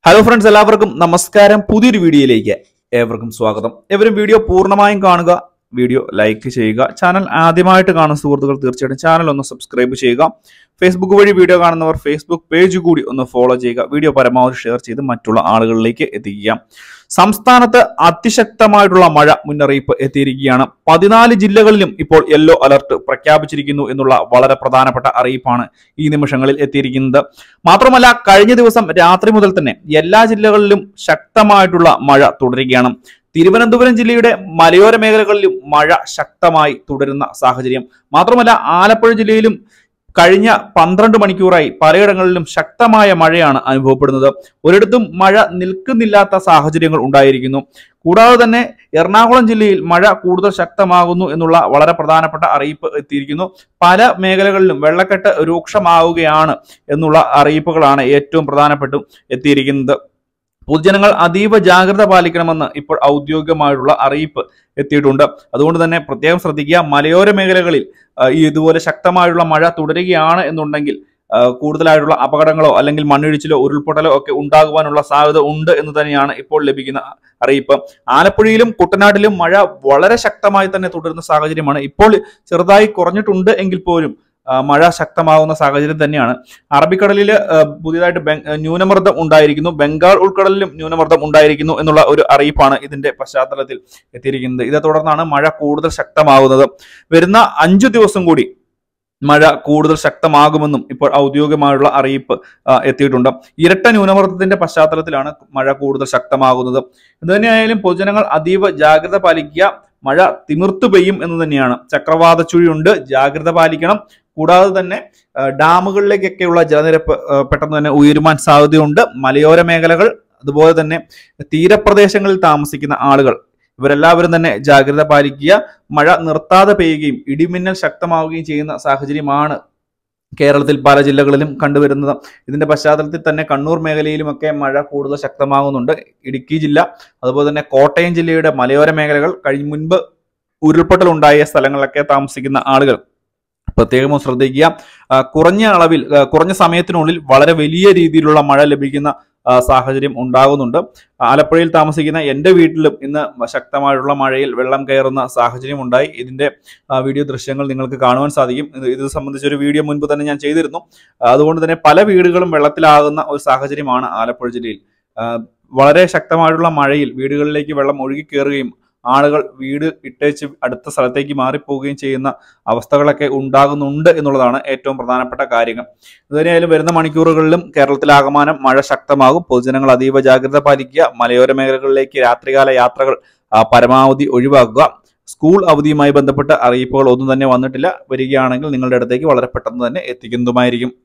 hello friends എല്ലാവർക്കും നമസ്കാരം പുതിയൊരു വീഡിയോയിലേക്ക് ഏവർക്കും സ്വാഗതം എവരും വീഡിയോ പൂർണ്ണമായും കാണുക വീഡിയോ ലൈക്ക് ചെയ്യുക ചാനൽ ആദ്യമായിട്ട് കാണുന്ന സുഹൃത്തുക്കൾ തീർച്ചയായിട്ടും ചാനൽ ഒന്ന് സബ്സ്ക്രൈബ് ചെയ്യുക ഫേസ്ബുക്ക് വഴി വീഡിയോ കാണുന്നവർ ഫേസ്ബുക്ക് പേജ് കൂടി ഒന്ന് ഫോളോ ചെയ്യുക വീഡിയോ പരമാവധി ഷെയർ ചെയ്ത് മറ്റുള്ള ആളുകളിലേക്ക് എത്തിക്കുക സംസ്ഥാനത്ത് അതിശക്തമായിട്ടുള്ള മഴ മുന്നറിയിപ്പ് എത്തിയിരിക്കുകയാണ് പതിനാല് ജില്ലകളിലും ഇപ്പോൾ യെല്ലോ അലർട്ട് പ്രഖ്യാപിച്ചിരിക്കുന്നു എന്നുള്ള വളരെ പ്രധാനപ്പെട്ട അറിയിപ്പാണ് ഈ നിമിഷങ്ങളിൽ എത്തിയിരിക്കുന്നത് മാത്രമല്ല കഴിഞ്ഞ ദിവസം രാത്രി മുതൽ തന്നെ എല്ലാ ജില്ലകളിലും ശക്തമായിട്ടുള്ള മഴ തുടരുകയാണ് തിരുവനന്തപുരം ജില്ലയുടെ മലയോര മേഖലകളിലും മഴ ശക്തമായി തുടരുന്ന സാഹചര്യം മാത്രമല്ല ആലപ്പുഴ ജില്ലയിലും കഴിഞ്ഞ പന്ത്രണ്ട് മണിക്കൂറായി പലയിടങ്ങളിലും ശക്തമായ മഴയാണ് അനുഭവപ്പെടുന്നത് ഒരിടത്തും മഴ നിൽക്കുന്നില്ലാത്ത സാഹചര്യങ്ങൾ ഉണ്ടായിരിക്കുന്നു കൂടാതെ തന്നെ എറണാകുളം ജില്ലയിൽ മഴ കൂടുതൽ ശക്തമാകുന്നു എന്നുള്ള വളരെ പ്രധാനപ്പെട്ട അറിയിപ്പ് എത്തിയിരിക്കുന്നു പല മേഖലകളിലും വെള്ളക്കെട്ട് രൂക്ഷമാവുകയാണ് എന്നുള്ള അറിയിപ്പുകളാണ് ഏറ്റവും പ്രധാനപ്പെട്ടും എത്തിയിരിക്കുന്നത് പൊതുജനങ്ങൾ അതീവ ജാഗ്രത പാലിക്കണമെന്ന് ഇപ്പോൾ ഔദ്യോഗികമായിട്ടുള്ള അറിയിപ്പ് എത്തിയിട്ടുണ്ട് അതുകൊണ്ട് തന്നെ പ്രത്യേകം ശ്രദ്ധിക്കുക മലയോര മേഖലകളിൽ ആ, ഈ ഇതുപോലെ ശക്തമായുള്ള മഴ തുടരുകയാണ് എന്നുണ്ടെങ്കിൽ ആ, കൂടുതലായിട്ടുള്ള അപകടങ്ങളോ അല്ലെങ്കിൽ മണ്ണിടിച്ചിലോ ഉരുൾപൊട്ടലോ ഒക്കെ ഉണ്ടാകുവാനുള്ള സാധ്യത ഉണ്ട് എന്ന് തന്നെയാണ് ഇപ്പോൾ ലഭിക്കുന്ന അറിയിപ്പ് ആലപ്പുഴയിലും കുട്ടനാട്ടിലും മഴ വളരെ ശക്തമായി തന്നെ തുടരുന്ന സാഹചര്യമാണ് ഇപ്പോൾ ചെറുതായി കുറഞ്ഞിട്ടുണ്ട് എങ്കിൽ പോലും ആ, മഴ ശക്തമാകുന്ന സാഹചര്യം തന്നെയാണ് അറബിക്കടലിൽ പുതിയതായിട്ട് ബെ- ആ, ന്യൂനമർദ്ദം ഉണ്ടായിരിക്കുന്നു ബംഗാൾ ഉൾക്കടലിലും ന്യൂനമർദ്ദം ഉണ്ടായിരിക്കുന്നു എന്നുള്ള ഒരു അറിയിപ്പാണ് ഇതിന്റെ പശ്ചാത്തലത്തിൽ എത്തിയിരിക്കുന്നത് ഇതേ തുടർന്നാണ് മഴ കൂടുതൽ ശക്തമാകുന്നത് വരുന്ന അഞ്ചു ദിവസം കൂടി മഴ കൂടുതൽ ശക്തമാകുമെന്നും ഇപ്പോൾ ഔദ്യോഗികമായുള്ള അറിയിപ്പ് ആ, എത്തിയിട്ടുണ്ട് ഇരട്ട ന്യൂനമർദ്ദത്തിന്റെ പശ്ചാത്തലത്തിലാണ് മഴ കൂടുതൽ ശക്തമാകുന്നത് എന്തുതന്നെയായാലും പൊതുജനങ്ങൾ അതീവ ജാഗ്രത പാലിക്കുക മഴ തിമിർത്തു പെയ്യും എന്ന് തന്നെയാണ് ചക്രവാത ചുഴിയുണ്ട് ജാഗ്രത പാലിക്കണം കൂടാതെ തന്നെ ആ, ഡാമുകളിലേക്കൊക്കെയുള്ള ജലനിരപ്പ് ആ, പെട്ടെന്ന് തന്നെ ഉയരുവാൻ സാധ്യതയുണ്ട് മലയോര മേഖലകൾ അതുപോലെ തന്നെ തീരപ്രദേശങ്ങളിൽ താമസിക്കുന്ന ആളുകൾ ഇവരെല്ലാവരും തന്നെ ജാഗ്രത പാലിക്കുക മഴ നിർത്താതെ പെയ്യുകയും ഇടിമിന്നൽ ശക്തമാവുകയും ചെയ്യുന്ന സാഹചര്യമാണ് കേരളത്തിൽ പല ജില്ലകളിലും കണ്ടുവരുന്നത് ഇതിന്റെ പശ്ചാത്തലത്തിൽ തന്നെ കണ്ണൂർ മേഖലയിലുമൊക്കെ മഴ കൂടുതൽ ശക്തമാകുന്നുണ്ട് ഇടുക്കി ജില്ല അതുപോലെ തന്നെ കോട്ടയം ജില്ലയുടെ മലയോര മേഖലകൾ കഴിഞ്ഞ മുൻപ് ഉരുൾപൊട്ടൽ ഉണ്ടായ സ്ഥലങ്ങളിലൊക്കെ താമസിക്കുന്ന ആളുകൾ പ്രത്യേകം ശ്രദ്ധിക്കുക ആ, കുറഞ്ഞ അളവിൽ ആ, കുറഞ്ഞ സമയത്തിനുള്ളിൽ വളരെ വലിയ രീതിയിലുള്ള മഴ ലഭിക്കുന്ന ആ, സാഹചര്യം ഉണ്ടാകുന്നുണ്ട് ആലപ്പുഴയിൽ താമസിക്കുന്ന എൻ്റെ വീട്ടിലും ഇന്ന് ശക്തമായുള്ള മഴയിൽ വെള്ളം കയറുന്ന സാഹചര്യം ഉണ്ടായി ഇതിന്റെ ആ, വീഡിയോ ദൃശ്യങ്ങൾ നിങ്ങൾക്ക് കാണുവാൻ സാധിക്കും ഇത് ഇത് സംബന്ധിച്ചൊരു വീഡിയോ മുൻപ് തന്നെ ഞാൻ ചെയ്തിരുന്നു ആ, അതുകൊണ്ട് തന്നെ പല വീടുകളും വെള്ളത്തിലാകുന്ന ഒരു സാഹചര്യമാണ് ആലപ്പുഴ ജില്ലയിൽ ആ, വളരെ ശക്തമായിട്ടുള്ള മഴയിൽ വീടുകളിലേക്ക് വെള്ളം ഒഴുകി കയറുകയും ആളുകൾ വീട് ഇട്ടേച്ച് അടുത്ത സ്ഥലത്തേക്ക് മാറിപ്പോവുകയും ചെയ്യുന്ന അവസ്ഥകളൊക്കെ ഉണ്ടാകുന്നുണ്ട് എന്നുള്ളതാണ് ഏറ്റവും പ്രധാനപ്പെട്ട കാര്യങ്ങൾ ഇതുതന്നെയായാലും വരുന്ന മണിക്കൂറുകളിലും കേരളത്തിലാകമാനം മഴ ശക്തമാകും പൊതുജനങ്ങൾ അതീവ ജാഗ്രത പാലിക്കുക മലയോര മേഖലകളിലേക്ക് രാത്രികാല യാത്രകൾ ആ, പരമാവധി ഒഴിവാക്കുക സ്കൂൾ അവധിയുമായി ബന്ധപ്പെട്ട അറിയിപ്പുകൾ ഒന്നും തന്നെ വന്നിട്ടില്ല വരികയാണെങ്കിൽ നിങ്ങളുടെ അടുത്തേക്ക് വളരെ പെട്ടെന്ന് തന്നെ എത്തിക്കുന്നതുമായിരിക്കും